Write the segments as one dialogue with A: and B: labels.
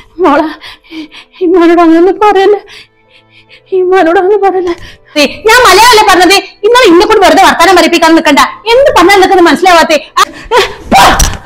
A: മോളെ ഇമ്മാനോട് അങ്ങനെ പറയല്ലേ ഇമ്മാനോട് അങ്ങനെ പറയല്ലേ
B: ദേ, ഞാൻ മലയാളല്ലേ പറഞ്ഞത് ഇന്നലെ ഇന്നെ കൊണ്ട് വെറുതെ വർത്താനം പറയിപ്പിക്കാൻ നിൽക്കണ്ട എന്ത് പറഞ്ഞാൽ നിൽക്കുന്നത് മനസ്സിലാവാത്തേ ആ, ഏ, പോ.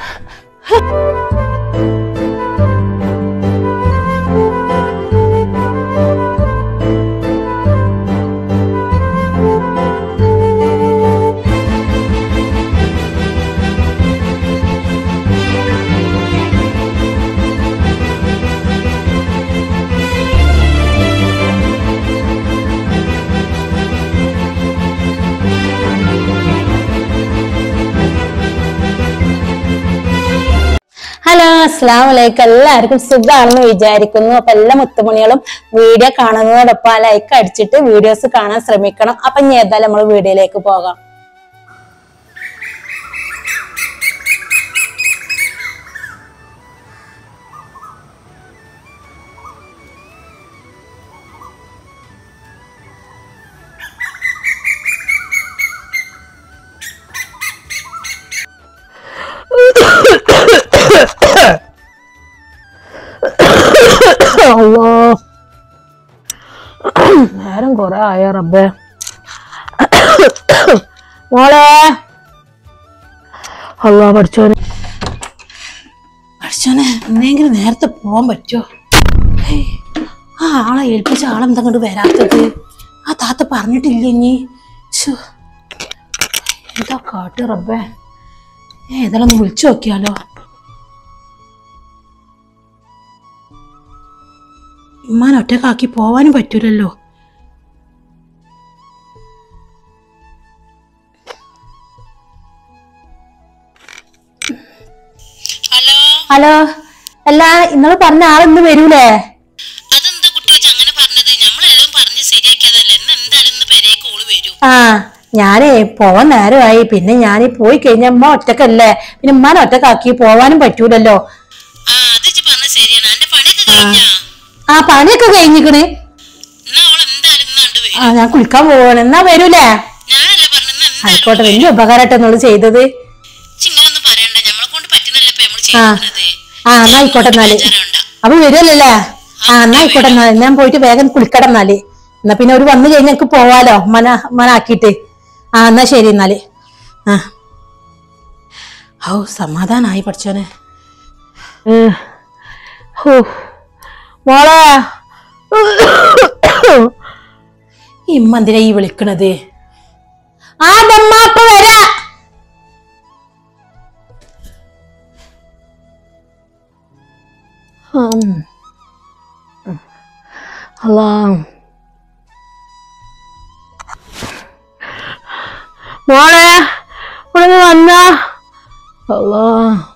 A: ഹലോ അസ്സാം വലൈക്കും എല്ലാവർക്കും സുഖമാണെന്ന് വിചാരിക്കുന്നു അപ്പൊ എല്ലാ മുത്തുമണികളും വീഡിയോ കാണുന്നതോടൊപ്പം ആ ലൈക്ക് അടിച്ചിട്ട് വീഡിയോസ് കാണാൻ ശ്രമിക്കണം അപ്പൊ ഇനി ഏതായാലും നമ്മൾ വീഡിയോയിലേക്ക് പോകാം അല്ലോ നേരം കൊറേ ആയ റബ്ബേ മോളെ അല്ലോ പഠിച്ചോനെ പഠിച്ചോനെ എന്നെങ്കിലും നേരത്തെ പോവാൻ പറ്റുമോ ഹേയ്, ആ ആളെ ഏൽപ്പിച്ച ആളെന്താ കൊണ്ട് വരാത്തത് ആ താത്ത പറഞ്ഞിട്ടില്ല ഇനി ശ്ശോ, എന്താ കാട്ട് റബ്ബേ ഏതായാലും ഒന്ന് വിളിച്ചു നോക്കിയാലോ ഉമ്മാൻ ഒറ്റക്കാക്കി പോവാനും പറ്റൂലല്ലോ
C: ഹലോ
A: ഹലോ അല്ല ഇന്നലെ പറഞ്ഞ ആളിന്ന് വരൂലേ
C: അതെന്താ കുട്ടിയേച്ചി അങ്ങനെ പറഞ്ഞത് നമ്മളെല്ലാം പറഞ്ഞ് ശരിയാക്കിയതല്ലേ ഇന്ന് എന്തായാലും ഇന്ന് പെരേക്ക് ഓള് വരും
A: ആ ഞാനേ പോവാൻ നേരമായി പിന്നെ ഞാൻ പോയി കഴിഞ്ഞ അമ്മ ഒറ്റക്കല്ലേ പിന്നെ ഉമ്മാനെ ഒറ്റക്കാക്കി പോവാനും പറ്റൂലല്ലോ
C: ആ അത് ഇജ്ജ് പറഞ്ഞ ശരിയാണ് എന്റെ പണിയൊക്കെ കഴിഞ്ഞാ
A: ആ പണിയൊക്കെ കഴിഞ്ഞിക്കണ്
C: എന്നാ ഓൾ എന്തായാലും ഇന്നാണ്ട് വരും
A: ആ ഞാൻ കുളിക്കാൻ പോവാണ് എന്നാ വരൂലേ
C: ഞാനല്ലേ പറഞ്ഞ എന്തായാലും
A: ആയിക്കോട്ടെ വലിയ ഉപകാരമായിട്ട് എന്നോട് ചെയ്തത്
C: ഇങ്ങനൊന്നും പറയണ്ട നമ്മളെ കൊണ്ട് പറ്റുന്നല്ലേ ഇപ്പൊ നമ്മള്
A: ആ
C: ചെയ്യുന്നത്
A: ആ എന്നാ ആയിക്കോട്ടെ എന്നാല്
C: വിചാരമുണ്ട
A: അപ്പൊ വരുമല്ലേ ആ എന്നാ ആയിക്കോട്ടെ എന്നാല് ഞാൻ പോയിട്ട് വേഗം കുളിക്കടം എന്നാല് എന്നാ പിന്നെ ഒരു വന്നു കഴിഞ്ഞാൽ എനിക്ക് പോവാലോ മന മനാക്കിയിട്ട് ആ എന്നാ ശരി എന്നാല് ആ ഔ സമാധാനായി പഠിച്ചോനെ മോളെ ഇമ്മ എന്തിനാ ഈ വിളിക്കണത് ആ ദമ്മ ഇപ്പൊ വരാ ഉം. അല്ലാ മോളെ ഇവിടെ വന്ന അല്ലാ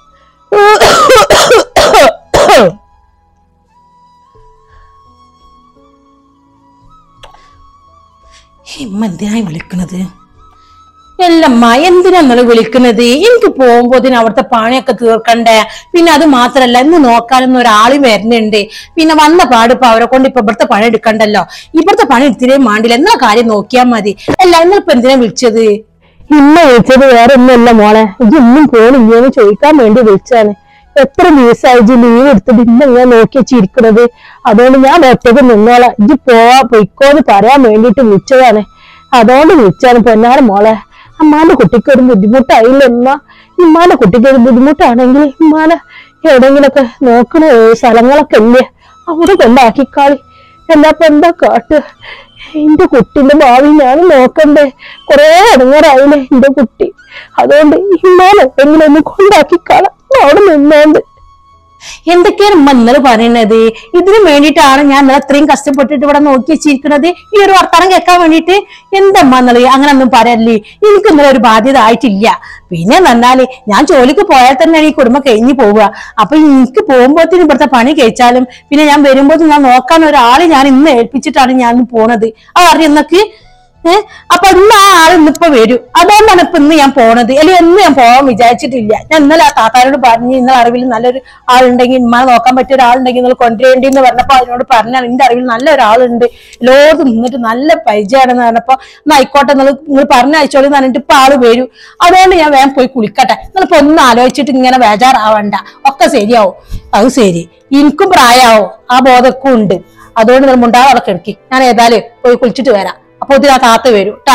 A: ഇമ്മ എന്തിനായി വിളിക്കണത് എല്ലമ്മ എന്തിനാ നിങ്ങൾ വിളിക്കുന്നത് എനിക്ക് പോകുമ്പോതിന് അവിടുത്തെ പണിയൊക്കെ തീർക്കണ്ടേ പിന്നെ അത് മാത്രല്ല ഇന്ന് നോക്കാനൊന്നും ഒരാള് വരുന്നുണ്ട് പിന്നെ വന്ന പാടിപ്പോ അവരെ കൊണ്ട് ഇപ്പൊ ഇവിടുത്തെ പണി എടുക്കണ്ടല്ലോ ഇവിടുത്തെ പണി എടുത്തിരേം മാണ്ടില്ല എന്നാ കാര്യം നോക്കിയാൽ മതി അല്ല ഇന്നിപ്പോ എന്തിനാ വിളിച്ചത്
D: ഇമ്മ വിളിച്ചത് വേറെ ഒന്നുമല്ല മോളെ ഇത് ഇന്നും പോണില്ലേന്ന് ചോദിക്കാൻ വേണ്ടി വിളിച്ചാണ് എത്ര ദിവസമായി ഇജ്ജ് ലീവ് എടുത്തിട്ട് ഇന്ന് ഞാൻ നോക്കി വെച്ചിരിക്കണത് അതുകൊണ്ട് ഞാൻ ഒറ്റക്ക് നിന്നോളാം ഇജ്ജ് പോവാ പൊയ്ക്കോന്ന് പറയാൻ വേണ്ടിട്ട് വിളിച്ചതാണ് അതുകൊണ്ട് വിളിച്ചാണ് പൊന്നാര മോളെ അമ്മാന്റെ കുട്ടിക്ക് ഒരു ബുദ്ധിമുട്ടായില്ല ഉമ്മ ഇമ്മാന്റെ കുട്ടിക്ക് ഒരു ബുദ്ധിമുട്ടാണെങ്കിൽ ഇമ്മാനെ എവിടെങ്കിലൊക്കെ നോക്കണ സ്ഥലങ്ങളൊക്കെ ഇല്ലേ അവിടെ കൊണ്ടാക്കിക്കാളി എല്ലാപ്പ എന്താ കാട്ട് എന്റെ കുട്ടിന്റെ ഭാവി ഞാൻ നോക്കണ്ടേ കൊറേ അടങ്ങാറായില്ലേ എന്റെ കുട്ടി അതുകൊണ്ട് ഇമ്മാനെ എങ്ങനെ ഒന്ന് കൊണ്ടാക്കിക്കാളാം അവിടെ നിന്നോണ്ട്
A: എന്തൊക്കെയാണ് ഉമ്മ ഇന്നലെ പറയണത് ഇതിനു വേണ്ടിയിട്ടാണ് ഞാൻ ഇന്നലെ അത്രയും കഷ്ടപ്പെട്ടിട്ട് ഇവിടെ നോക്കി വെച്ചിരിക്കുന്നത് ഈ ഒരു വർത്തമാനം കേൾക്കാൻ വേണ്ടിയിട്ട് എന്തമ്മ എന്നുള്ളത് അങ്ങനെ ഒന്നും പറയല്ലേ എനിക്ക് ഇന്നലെ ഒരു ബാധ്യത ആയിട്ടില്ല പിന്നെ നന്നാല് ഞാൻ ജോലിക്ക് പോയാൽ തന്നെയാണ് ഈ കുടുംബം കഴിഞ്ഞു പോവുക അപ്പൊ എനിക്ക് പോകുമ്പോഴത്തേനും ഇവിടുത്തെ പണി കഴിച്ചാലും പിന്നെ ഞാൻ വരുമ്പോൾ ഞാൻ നോക്കാൻ ഒരാളെ ഞാൻ ഇന്ന് ഏൽപ്പിച്ചിട്ടാണ് ഞാൻ ഇന്ന് പോണത് ആ അറിയുന്നൊക്കെ ഏഹ് അപ്പൊ ഇന്ന് ആ ആൾ ഇന്നിപ്പോ വരും അതുകൊണ്ടാണ് ഇപ്പൊ ഇന്ന് ഞാൻ പോണത് അല്ലെങ്കിൽ എന്ന് ഞാൻ പോകാൻ വിചാരിച്ചിട്ടില്ല ഞാൻ ഇന്നലെ ആ താത്താരോട് പറഞ്ഞു ഇന്നലെ അറിവിൽ നല്ലൊരു ആളുണ്ടെങ്കിൽ ഉമ്മാനെ നോക്കാൻ പറ്റിയ ഒരാളുണ്ടെങ്കിൽ നിങ്ങൾ കൊണ്ടുവരേണ്ടി എന്ന് പറഞ്ഞപ്പോ അതിനോട് പറഞ്ഞാണ് എന്റെ അറിവിൽ നല്ല ഒരാളുണ്ട് എല്ലായിടത്തും നിന്നിട്ട് നല്ല പരിചയമാണെന്ന് പറഞ്ഞപ്പോ എന്നാ ആയിക്കോട്ടെ നിങ്ങൾ നിങ്ങൾ പറഞ്ഞയച്ചോളി എന്ന് പറഞ്ഞിട്ട് ഇപ്പൊ ആള് വരും അതുകൊണ്ട് ഞാൻ വേഗം പോയി കുളിക്കട്ടെ നിങ്ങളിപ്പോ ഒന്നും ആലോചിച്ചിട്ട് ഇങ്ങനെ ബേജാറാവണ്ട ഒക്കെ ശരിയാവും അത് ശരി എനിക്കും പ്രായമാവും ആ ബോധക്കും ഉണ്ട് അതുകൊണ്ട് നിങ്ങൾ മുണ്ടാതെ കിടക്കി ഞാൻ ഏതായാലും പോയി കുളിച്ചിട്ട് വരാം അപ്പൊ ഇതിനാ താത്ത വരും ട്ടാ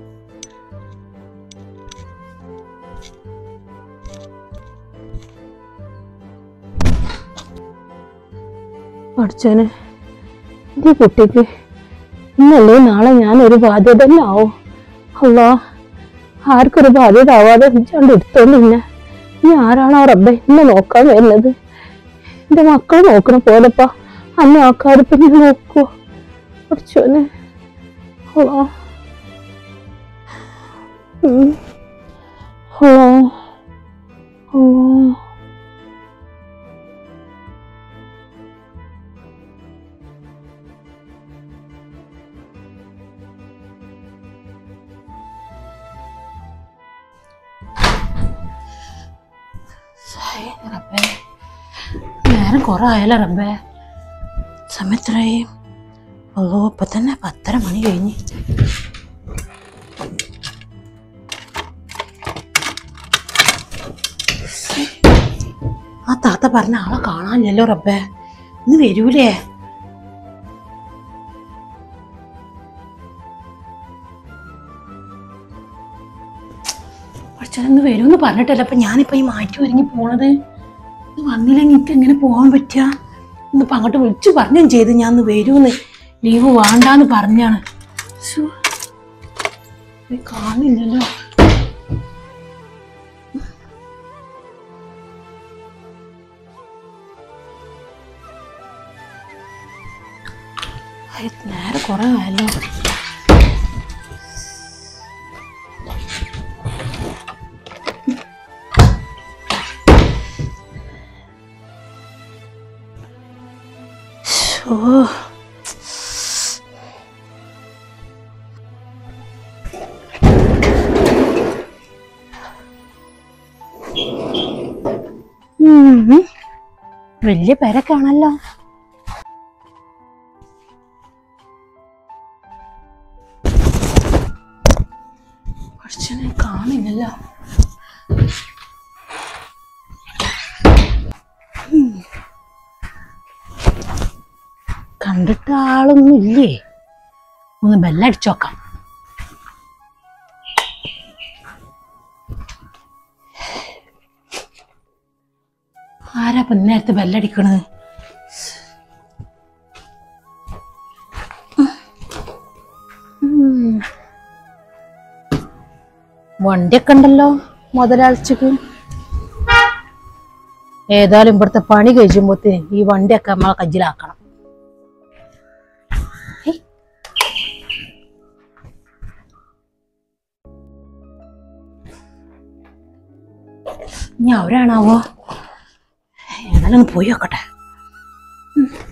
D: പഠിച്ചോനെ എന്റെ കുട്ടിക്ക് ഇന്നല്ലേ നാളെ ഞാൻ ഒരു ബാധ്യത തന്നെ ആവും അല്ലോ ആർക്കൊരു ബാധ്യത ആവാതെ ഇച്ചാണ്ട് എടുത്തോണ്ട് പിന്നെ ഇനി ആരാണോ റബ്ബെ ഇന്നെ നോക്കാൻ വരുന്നത് എന്റെ മക്കൾ നോക്കണ പോലപ്പാ അന്ന് ആൾക്കാരിപ്പോ ഞാൻ നോക്കുവോ പഠിച്ചോനെ അല്ലോ ഉം. അല്ലോ അല്ലോ
A: റബ്ബേ നേരം കുറെ ആയല്ലോ റബ്ബേ സമയത്രയായി അല്ലോ ഇപ്പൊ തന്നെ പത്തര മണി കഴിഞ്ഞ് ആ താത്ത പറഞ്ഞ ആളെ കാണാനില്ലല്ലോ റബ്ബേ ഇന്ന് വരൂലേ പക്ഷെ ഇന്ന് വരുമെന്ന് പറഞ്ഞിട്ടല്ല അപ്പൊ ഞാനിപ്പോ ഈ മാറ്റി ഒരുങ്ങി പോണത് ഇത് വന്നില്ലെങ്കിൽ എനിക്ക് എങ്ങനെ പോകാൻ പറ്റുക ഇന്നിപ്പോ അങ്ങോട്ട് വിളിച്ചു പറഞ്ഞും ചെയ്ത് ഞാൻ ഇന്ന് വരുമെന്ന് ലീവ് വേണ്ടാന്ന് പറഞ്ഞാണ് ശ്ശോ. ഇത് കാണില്ലല്ലോ ഐ, നേരെ കുറെ ആയല്ലോ ഓ വലിയ പേരൊക്കെയാണല്ലോ അച്ഛനെ കാണില്ലല്ലോ ഉം. കണ്ടിട്ട് ആളൊന്നും ഇല്ലേ ഒന്ന് ബെല്ലടിച്ചോക്കാം ആരാ ഇപ്പൊ നേരത്തെ ബെല്ലടിക്കണത് ഉം. വണ്ടിയൊക്കെ ഉണ്ടല്ലോ മുതലാഴ്ചക്ക് ഏതായാലും ഇവിടുത്തെ പണി കഴിച്ചുമ്പോത്തിന് ഈ വണ്ടിയൊക്കെ നമ്മളെ കജ്ജിലാക്കണം ഹേയ്. ഇനി അവരാണാവോ ഏതായാലും ഒന്ന് പോയി നോക്കട്ടെ ഉം.